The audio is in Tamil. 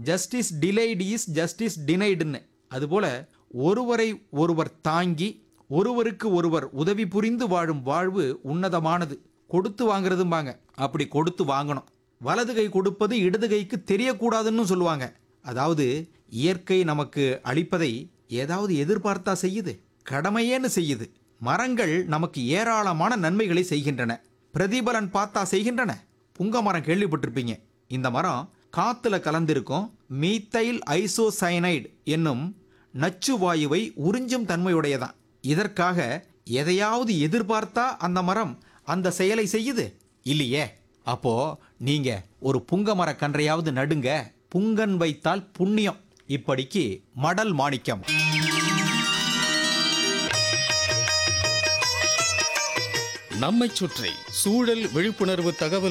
ஜஸ்டிஸ் டிலைடு இஸ் ஜஸ்டிஸ் டினைடுன்னு அதுபோல ஒருவரை ஒருவர் தாங்கி ஒருவருக்கு ஒருவர் உதவி புரிந்து வாழும் வாழ்வு உன்னதமானது கொடுத்து வாங்குறதும்பாங்க அப்படி கொடுத்து வாங்கணும் வலது கை கொடுப்பது இடது கைக்கு தெரியக்கூடாதுன்னு சொல்லுவாங்க அதாவது இயற்கை நமக்கு அளிப்பதை ஏதாவது எதிர்பார்த்தா செய்யுது கடமையேன்னு செய்யுது மரங்கள் நமக்கு ஏராளமான நன்மைகளை செய்கின்றன பிரதிபலன் பார்த்தா செய்கின்றன புங்க மரம் கேள்விப்பட்டிருப்பீங்க இந்த மரம் காத்துல கலந்திருக்கும் மீத்தைல் ஐசோசயனைடு என்னும் நச்சு வாயுவை உறிஞ்சும் தன்மையுடையதான் இதற்காக எதையாவது எதிர்பார்த்தா அந்த மரம் அந்த செயலை செய்யுது இல்லையே அப்போ நீங்க ஒரு புங்க மரக் கன்றையாவது நடுங்க புங்கன் வைத்தால் புண்ணியம் இப்படிக்கு மடல் மாணிக்கம் நம்மைச் சுற்றி சூழல் விழிப்புணர்வு தகவல்